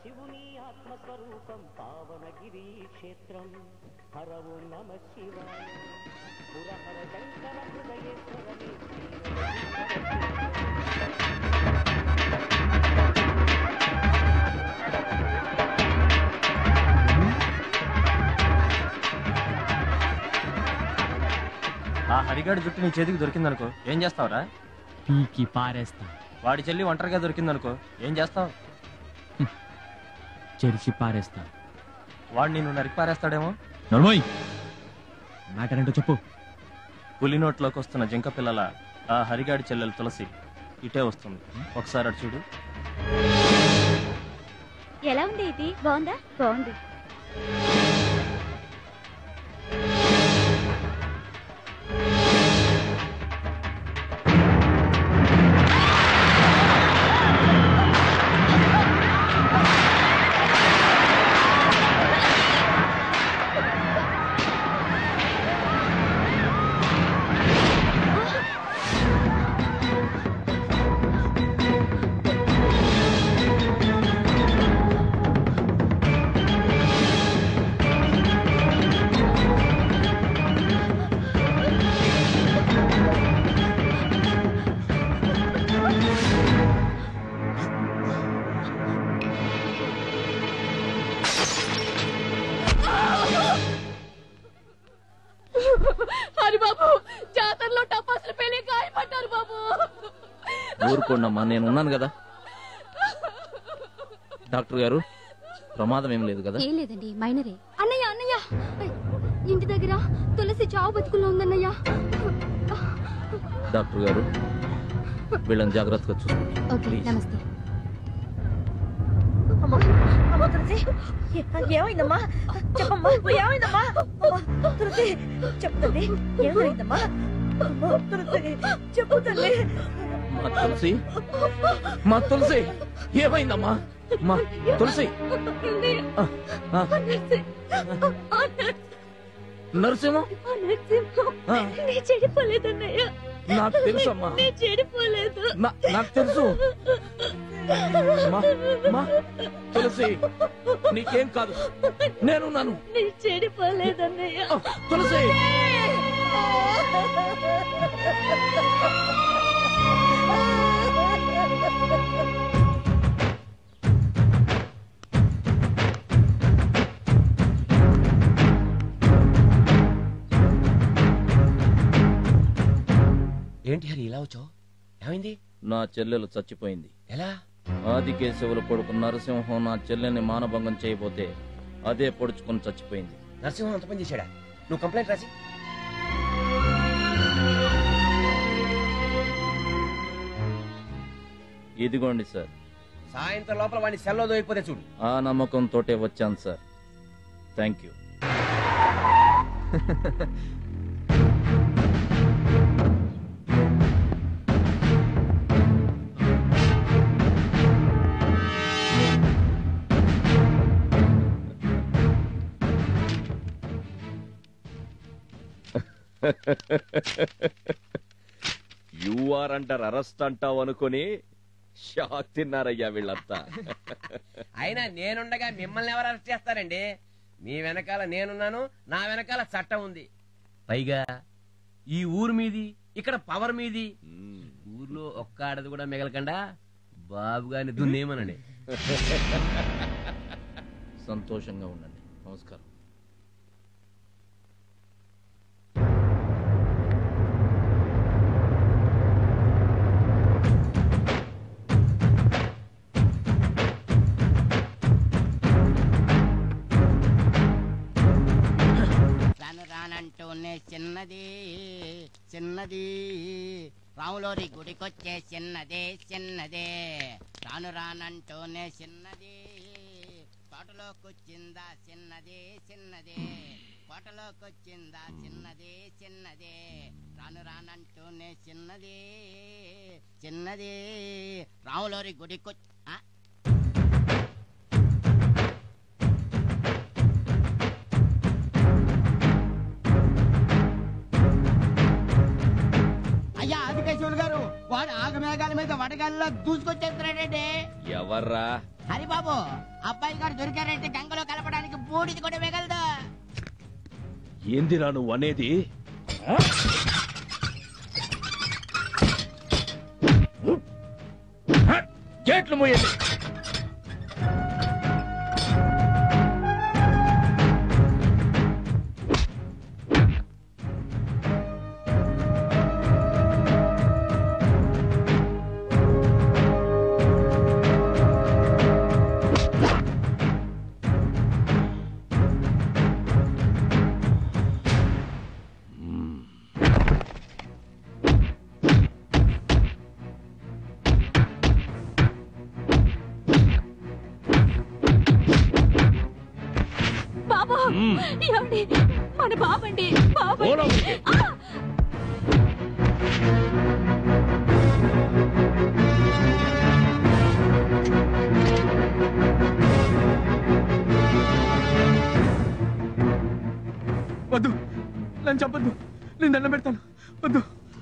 శివుని ఆత్మస్వరూపం పావనగిరి క్షేత్రం హర ఓం నమ శివాయ పురహర శంకర హృదయేశ్వరమే ఆ హరిగాడి జుట్టు నీ చేతికి దొరికిందనుకో ఏం చేస్తావురా పీకి పారేస్తా వాడి చెల్లి ఒంటరిగా దొరికిందనుకో ఏం చేస్తావు చెరిచి పారేస్తా వాడు నిన్ను నరికి పారేస్తాడేమో నడవోయ్ మ్యాటర్ ఏంటో చెప్పు పులి నోట్లోకి వస్తున్న జింక పిల్లల ఆ హరిగాడి చెల్లెలు తులసి ఇటే వస్తుంది ఒకసారి అటు చూడు ఎలా ఉంది ఇది బాగుందా బాగుంది హరి బాబు జాతరలో టపాసులు పెళ్లి గాయపడ్డారు బాబు ఊరుకోండమ్మా నేను ఉన్నాను కదా డాక్టర్ గారు ప్రమాదం ఏం లేదు కదా ఏం లేదండి మైనరే అన్నయ్య అన్నయ్య ఐ, ఇంటి దగ్గర తులసి చావు బతుకుల్లో ఉందన్నయ్య డాక్టర్ గారు వీళ్ళని జాగ్రత్తగా చూసుకోండి ఓకే Please. నమస్తే అమ్మా అమ్మా తులసి ఏ- ఏమైందమ్మా చెప్పమ్మా ఏమైందమ్మా అమ్మా తులసి చెప్పు తల్లి ఏమైందమ్మా అమ్మా తులసి చెప్పు తల్లి మా తులసి మా తులసి ఏమైందమ్మా మా తులసి ఆ, ఆ, నరసింహ ఆ, నేను చెడిపోలేదన్నయ్య నాకు తెలుసమ్మా నేను చెడిపోలేదు నా- నాకు తెలుసు మా మా తులసి నీకేం కాదు నేనున్నాను నేను చెడిపోలేదన్నయ్య ఆ, తులసి ఏంటి హరి ఇలా వచ్చావు ఏమైంది నా చెల్లెలు చచ్చిపోయింది ఎలా ఆదికేశవుల కొడుకు నరసింహం నా చెల్లెని మానభంగం చేయబోతే అదే పొడుచుకొని చచ్చిపోయింది నరసింహం అంత పని చేశాడా నువ్వు కంప్లైంట్ రాసి ఇదిగోండి సార్ సాయంత్రం లోపల వాడిని సెల్లో దొరికిపోతే చూడు ఆ నమ్మకంతోటే వచ్చాను sir thank you you are అంటారు అరెస్ట్ అంటావు అనుకుని షాక్ తిన్నారయ్యా వీళ్ళంతా అయినా నేనుండగా మిమ్మల్ని ఎవరు అరెస్ట్ చేస్తారండి మీ వెనకాల నేనున్నాను నా వెనకాల చట్టం ఉంది పైగా ఈ ఊరు మీది ఇక్కడ పవర్ మీది ఊర్లో ఒక్క ఆడది కూడా మిగలకుండా బాబు గారిని దున్నేమనండి సంతోషంగా ఉండండి నమస్కారం రాను రానంటూనే చిన్నది చిన్నది రాములోరి గుడికొచ్చే చిన్నదే చిన్నదే రాను రానంటూనే చిన్నది తోటలోకొచ్చిందా చిన్నదే చిన్నదే కోటలోకొచ్చిందా చిన్నదే చిన్నదే రాను రానంటూనే చిన్నది చిన్నది రాములోరి గుడికొచ్చి ఆ? అయ్యా ఆదికేశ్వరులు గారు వాడు ఆగమేఘాల మీద వడగాల్లో దూసుకొచ్చేస్తున్నాడండి ఎవర్రా హరిబాబు అబ్బాయి గారు దొరికారంటే గంగలో కలపడానికి బూడిది కూడా మిగలదు ఏందిరా నువ్వు అనేది గేట్లు మూయండి బాబు ఏమండి మన బాబండి బాబు ఓ లోపలికి. వద్దు నన్ను చెప్పొద్దు నేను దండం పెడతాను వద్దు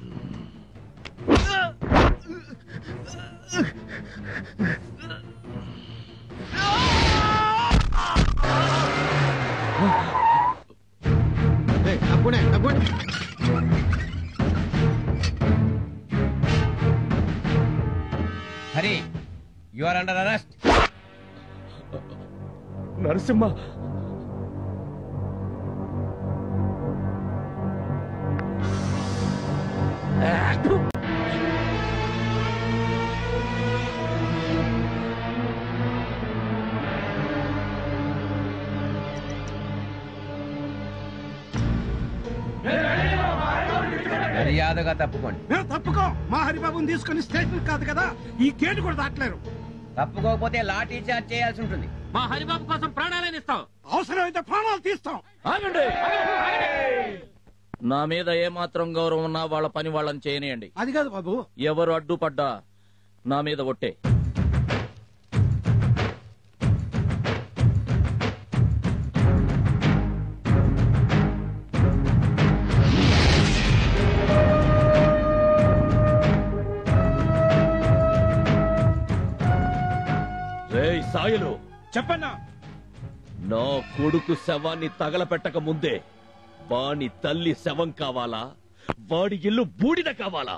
Hari you are under arrest Narasimha మర్యాదగా తప్పుకోండి మేము తప్పుకో మా హరిబాబుని తీసుకుని స్టేషన్ కాదు కదా ఈ గేటు కూడా దాటలేరు తప్పుకోకపోతే లాఠీ చార్జ్ చేయాల్సి ఉంటుంది మా హరిబాబు కోసం ప్రాణాలను ఇస్తాం అవసరమైతే ప్రాణాలు తీస్తాం ఆగండి నా మీద ఏమాత్రం గౌరవం ఉన్నా వాళ్ళ పని వాళ్ళని చేయనియండి అది కాదు బాబు ఎవరు అడ్డుపడ్డా నా మీద ఒట్టే రేయ్ సాయులు చెప్పన్నా నా కొడుకు శవాన్ని తగలపెట్టక ముందే వాని తల్లి శవం కావాలా వాడి ఇల్లు బూడిద కావాలా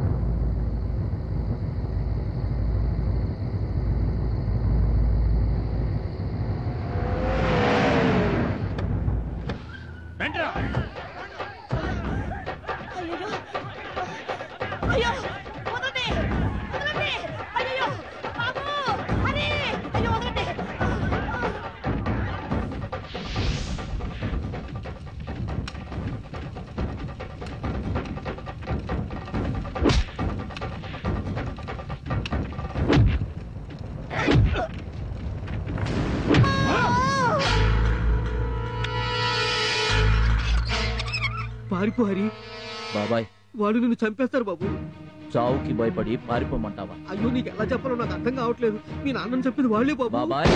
వెంటరా అయ్యో వదలండి వదలండి అయ్యో బాబు హరి అయ్యో వదలండి పారిపో హరి బాబాయ్ వాడు నిన్ను చంపేస్తారు బాబు చావుకి భయపడి పారిపోమంటావా అయ్యో నీకు ఎలా చెప్పాలో నాకు అర్థం కావట్లేదు మీ నాన్నని చెప్పింది వాళ్ళే బాబు బాబాయ్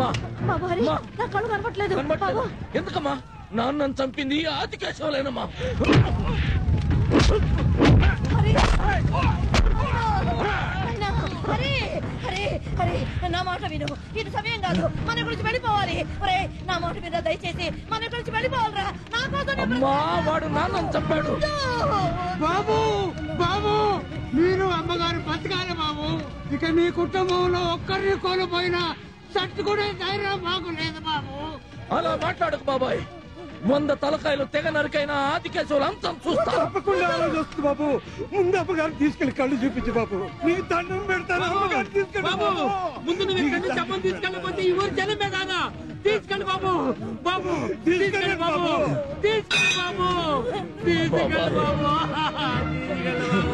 అమ్మా బాబు హరి అమ్మా. నా కళ్ళు కనపట్లేదు కనబడట్లేదా? బాబు ఎందుకమ్మా నాన్నని చంపింది ఆది కేశవలేనమ్మా హరి అన్నా, హరి హరి హరి నా మాట విను ఇది సమయం కాదు మన గురించి వెళ్ళిపోవాలి ఒరే నా మాట విన దయచేసి మన గురించి వెళ్ళిపోవాలిరా నా కోసం నేను అమ్మా వాడు నాన్నని చంపాడు బాబు బాబు మీరు అమ్మగారు బతకాలి బాబు ఇక మీ కుటుంబంలో ఒక్కరిని కోల్పోయినా తట్టుకునే ధైర్యం మాకు లేదు బాబు అలా మాట్లాడకు బాబాయ్ వంద తలకాయలు తెగ నరికైనా ఆది కేశవులు అంతం చూస్తా తప్పకుండా ఆలోచిస్తుంది బాబు ముందు అమ్మగారు తీసుకెళ్లి కళ్ళు చూపించు బాబు నీకు దండం పెడతాను అమ్మగారు తీసుకెళ్ళి బాబు ముందు నువ్వు ఇక్కడ నుంచి అమ్మని తీసుకెళ్ళకపోతే ఈ ఊరు జనమే కాదా తీసుకెళ్ళి బాబు బాబు తీసుకెళ్ళి బాబు తీసుకెళ్ళి బాబు తీసుకెళ్ళి బాబు తీసుకెళ్ళి బాబు